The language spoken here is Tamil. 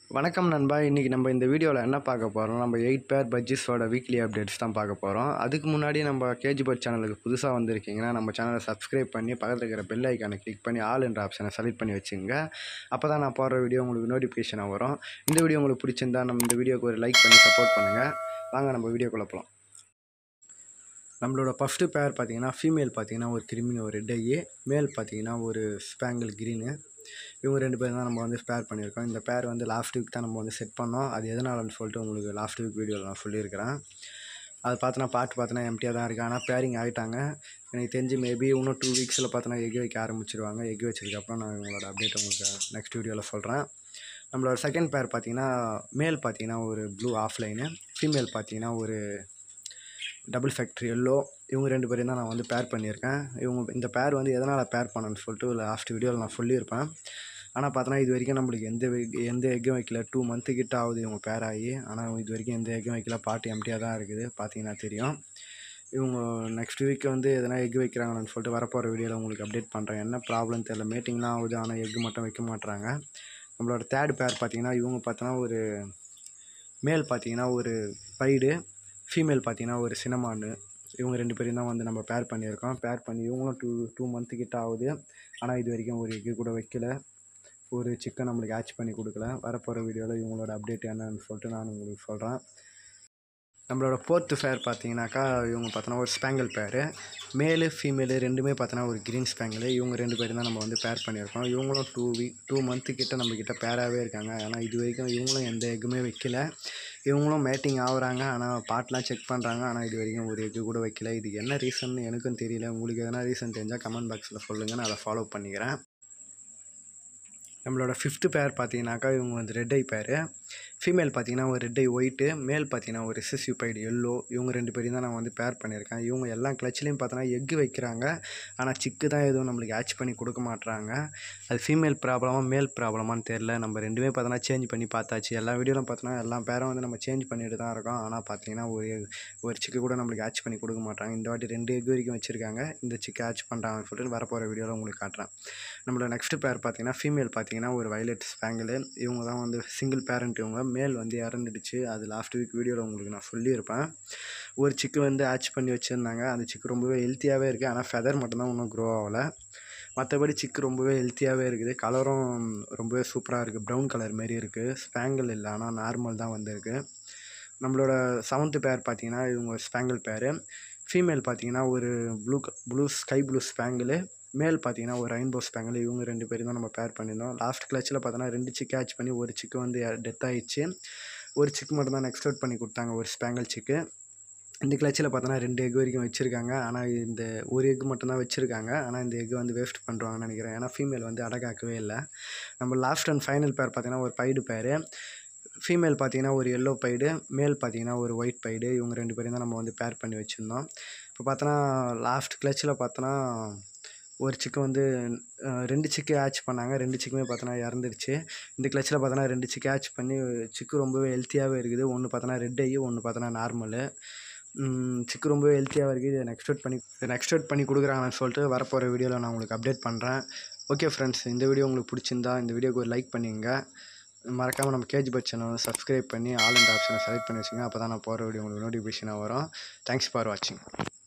வணக்கம் நண்பா இன்றைக்கி நம்ம இந்த வீடியோவில் என்ன பார்க்க போகிறோம் நம்ம எயிட் பேர் பட்ஜெட்ஸோட வீக்லி அப்டேட்ஸ் தான் பார்க்க போகிறோம் அதுக்கு முன்னாடி நம்ம கேஜி பட் சேனலுக்கு புதுசாக வந்திருக்கீங்கன்னா நம்ம சேனலை சப்ஸ்கிரைப் பண்ணி பக்கத்தில் இருக்கிற பெல் ஐக்கானை கிளிக் பண்ணி ஆல் என்ற ஆப்ஷனை செலக்ட் பண்ணி வச்சுங்க அப்போ தான் நான் போடுற வீடியோ உங்களுக்கு நோட்டிஃபிகேஷனாக வரும் இந்த வீடியோ உங்களுக்கு பிடிச்சிருந்தா நம்ம இந்த வீடியோக்கு ஒரு லைக் பண்ணி சப்போர்ட் பண்ணுங்கள் வாங்க நம்ம வீடியோக்குள்ளே போகலாம் நம்மளோட ஃபஸ்ட்டு பேர் பார்த்தீங்கன்னா ஃபீமேல் பார்த்தீங்கன்னா ஒரு கிருமி ஒரு ரெட் ஐ மேல் பார்த்தீங்கன்னா ஒரு ஸ்பேங்கிள் க்ரீனு இவங்க ரெண்டு பேரும் தான் நம்ம வந்து ஸ்பேர் பண்ணியிருக்கோம் இந்த பேர் வந்து லாஸ்ட் வீக் தான் நம்ம வந்து செட் பண்ணோம் அது எதனாலன்னு சொல்லிட்டு உங்களுக்கு லாஸ்ட் வீக் வீடியோவில் நான் சொல்லியிருக்கிறேன் அது பார்த்தோன்னா பாட்டு பார்த்தோன்னா எம்டியாக தான் இருக்குது ஆனால் பேரிங் ஆகிட்டாங்க எனக்கு தெரிஞ்சு மேபி இன்னும் டூ வீக்ஸில் பார்த்தோன்னா எக் வைக்க ஆரம்பிச்சிருவாங்க எக் வச்சதுக்கப்புறம் நான் உங்களோட அப்டேட் உங்களுக்கு நெக்ஸ்ட் வீடியோவில் சொல்கிறேன் நம்மளோட செகண்ட் பேர் பார்த்தீங்கன்னா மேல் பார்த்தீங்கன்னா ஒரு ப்ளூ ஆஃப்லைனு ஃபீமேல் பார்த்தீங்கன்னா ஒரு டபுள் ஃபேக்ட்ரி எல்லோ இவங்க ரெண்டு பேரையும் தான் நான் வந்து பேர் பண்ணியிருக்கேன் இவங்க இந்த பேர் வந்து எதனால் பேர் பண்ணேன்னு சொல்லிட்டு லாஸ்ட் வீடியோவில் நான் சொல்லியிருப்பேன் ஆனால் பார்த்தோன்னா இது வரைக்கும் நம்மளுக்கு எந்த வே- எந்த எக்கும் வைக்கல டூ மந்த்து கிட்ட ஆகுது இவங்க பேர் ஆகி ஆனால் இது வரைக்கும் எந்த எக்கும் வைக்கல பாட்டு எம்டியாக தான் இருக்குது பார்த்தீங்கன்னா தெரியும் இவங்க நெக்ஸ்ட் வீக் வந்து எதனா எக் வைக்கிறாங்கன்னு சொல்லிட்டு வரப்போகிற வீடியோவில் உங்களுக்கு அப்டேட் பண்ணுறேன் என்ன ப்ராப்ளம் தெரியல மீட்டிங்லாம் ஆகுது ஆனால் எக் மட்டும் வைக்க மாட்றாங்க நம்மளோட தேர்ட் பேர் பார்த்தீங்கன்னா இவங்க பார்த்தோன்னா ஒரு மேல் பார்த்தீங்கன்னா ஒரு பைடு ஃபீமேல் பார்த்தீங்கன்னா ஒரு சினமானு இவங்க ரெண்டு பேரையும் தான் வந்து நம்ம பேர் பண்ணியிருக்கோம் பேர் பண்ணி இவங்களும் டூ டூ மந்த்து கிட்ட ஆகுது ஆனால் இது வரைக்கும் ஒரு எக்கு கூட வைக்கல ஒரு சிக்கன் நம்மளுக்கு ஆச் பண்ணி கொடுக்கல வரப்போகிற வீடியோவில் இவங்களோட அப்டேட் என்னன்னு சொல்லிட்டு நான் உங்களுக்கு சொல்கிறேன் நம்மளோட ஃபோர்த்து ஃபேர் பார்த்தீங்கன்னாக்கா இவங்க பார்த்தோன்னா ஒரு ஸ்பேங்கிள் பேர் மேலு ஃபீமேலு ரெண்டுமே பார்த்தோன்னா ஒரு க்ரீன் ஸ்பேங்கிள் இவங்க ரெண்டு பேரும் தான் நம்ம வந்து பேர் பண்ணியிருக்கோம் இவங்களும் டூ வீக் டூ மந்த்து கிட்ட நம்மக்கிட்ட பேராகவே இருக்காங்க ஆனால் இது வரைக்கும் இவங்களும் எந்த எக்குமே வைக்கல இவங்களும் மேட்டிங் ஆகுறாங்க ஆனால் பாட்டெலாம் செக் பண்ணுறாங்க ஆனால் இது வரைக்கும் ஒரு எக்கு கூட வைக்கல இதுக்கு என்ன ரீசன் எனக்கும் தெரியல உங்களுக்கு எதனா ரீசன் தெரிஞ்சால் கமெண்ட் பாக்ஸில் சொல்லுங்கள் நான் அதை ஃபாலோ பண்ணிக்கிறேன் நம்மளோட ஃபிஃப்த்து பேர் பார்த்தீங்கன்னாக்கா இவங்க வந்து ரெட் ஐ பேர் ஃபீமேல் பார்த்தீங்கன்னா ஒரு ரெட் ஐ ஒயிட்டு மேல் பார்த்தீங்கன்னா ஒரு சிசியூபைடு எல்லோ இவங்க ரெண்டு பேரையும் தான் நான் வந்து பேர் பண்ணியிருக்கேன் இவங்க எல்லா கிளச்சிலையும் பார்த்தோன்னா எக்கு வைக்கிறாங்க ஆனால் சிக்கு தான் எதுவும் நம்மளுக்கு ஆச் பண்ணி கொடுக்க மாட்றாங்க அது ஃபீமேல் ப்ராப்ளமாக மேல் ப்ராப்ளமான்னு தெரில நம்ம ரெண்டுமே பார்த்தோன்னா சேஞ்ச் பண்ணி பார்த்தாச்சு எல்லா வீடியோவில் பார்த்தோன்னா எல்லா பேரும் வந்து நம்ம சேஞ்ச் பண்ணிட்டு தான் இருக்கோம் ஆனால் பார்த்தீங்கன்னா ஒரு ஒரு சிக்கு கூட நம்மளுக்கு ஆச் பண்ணி கொடுக்க மாட்டாங்க இந்த வாட்டி ரெண்டு எக் வரைக்கும் வச்சுருக்காங்க இந்த சிக்கு ஆச் பண்ணுறாங்கன்னு சொல்லிட்டு வரப்போகிற வீடியோவில் உங்களுக்கு காட்டுறேன் நம்மளோட நெக்ஸ்ட் பேர் பார்த்தீங்கன்னா ஃபீமேல் பார்த்தீங்கன்னா ஒரு வயலட் ஸ்பேங்கிள் இவங்க தான் வந்து சிங்கிள் பேரண்ட் இவங்க மேல் வந்து இறந்துடுச்சு அது லாஸ்ட் வீக் வீடியோவில் உங்களுக்கு நான் சொல்லியிருப்பேன் ஒரு சிக்கு வந்து ஆச் பண்ணி வச்சுருந்தாங்க அந்த சிக்கு ரொம்பவே ஹெல்த்தியாகவே இருக்குது ஆனால் ஃபெதர் மட்டும்தான் இன்னும் க்ரோ ஆகலை மற்றபடி சிக்கு ரொம்பவே ஹெல்த்தியாகவே இருக்குது கலரும் ரொம்பவே சூப்பராக இருக்குது ப்ரௌன் கலர் மாரி இருக்குது ஸ்பேங்கிள் இல்லை ஆனால் நார்மல் தான் வந்திருக்கு நம்மளோட செவன்த்து பேர் பார்த்தீங்கன்னா இவங்க ஸ்பேங்கிள் பேர் ஃபீமேல் பார்த்தீங்கன்னா ஒரு blue blue sky blue spangle male பார்த்தீங்கன்னா ஒரு ரெயின்போ ஸ்பேங்கிள் இவங்க ரெண்டு பேரும் தான் நம்ம பேர் பண்ணியிருந்தோம் லாஸ்ட் கிளச்சில் பார்த்தோன்னா ரெண்டு சிக்கு ஆச் பண்ணி ஒரு சிக்கு வந்து டெத் ஆயிடுச்சு ஒரு சிக்கு மட்டும் தான் நெக்ஸ்ட் அவுட் பண்ணி கொடுத்தாங்க ஒரு ஸ்பேங்கிள் சிக்கு இந்த கிளச்சில் பார்த்தோன்னா ரெண்டு எக் வரைக்கும் வச்சுருக்காங்க ஆனால் இந்த ஒரு எக் மட்டும்தான் வச்சுருக்காங்க ஆனால் இந்த எக் வந்து வேஸ்ட் பண்ணுறாங்கன்னு நினைக்கிறேன் ஏன்னா ஃபீமேல் வந்து அடகாக்கவே இல்லை நம்ம லாஸ்ட் அண்ட் ஃபைனல் பேர் பார்த்தீங்கன்னா ஒரு பைடு பேர் ஃபீமேல் பார்த்தீங்கன்னா ஒரு எல்லோ பைடு மேல் பார்த்தீங்கன்னா ஒரு ஒயிட் பைடு இவங்க ரெண்டு பேரையும் தான் நம்ம வந்து பேர் பண்ணி வச்சுருந்தோம் இப்போ பார்த்தோன்னா லாஸ்ட் கிளச்சில் பார்த்தோன்னா ஒரு சிக்கு வந்து அஹ், ரெண்டு சிக்கு ஆச் பண்ணாங்க ரெண்டு சிக்குமே பார்த்தோன்னா இறந்துருச்சு இந்த கிளச்சில் பார்த்தோன்னா ரெண்டு சிக்கு ஆச் பண்ணி சிக்கு ரொம்பவே ஹெல்த்தியாகவே இருக்குது ஒன்று பார்த்தோன்னா ரெட் ஐ ஒன்று பார்த்தோன்னா நார்மலு சிக்கு ரொம்பவே ஹெல்த்தியாக இருக்குது இதை நெக்ஸ்ட் அவுட் பண்ணி நெக்ஸ்ட் அவுட் பண்ணி கொடுக்குறாங்கன்னு சொல்லிட்டு வரப்போகிற வீடியோவில் நான் உங்களுக்கு அப்டேட் பண்ணுறேன் ஓகே ஃப்ரெண்ட்ஸ் இந்த வீடியோ உங்களுக்கு பிடிச்சிருந்தா இந்த வீடியோக்கு ஒரு லைக் பண்ணிங்க மறக்காமல் நம்ம கேஜி பட் சேனலை சப்ஸ்கிரைப் பண்ணி ஆல் அண்ட் ஆப்ஷனை செலக்ட் பண்ணி வச்சுங்க அப்போ தான் நான் போகிற வீடியோ உங்களுக்கு நோட்டிஃபிகேஷனாக வரும் தேங்க்ஸ் ஃபார் வாட்சிங்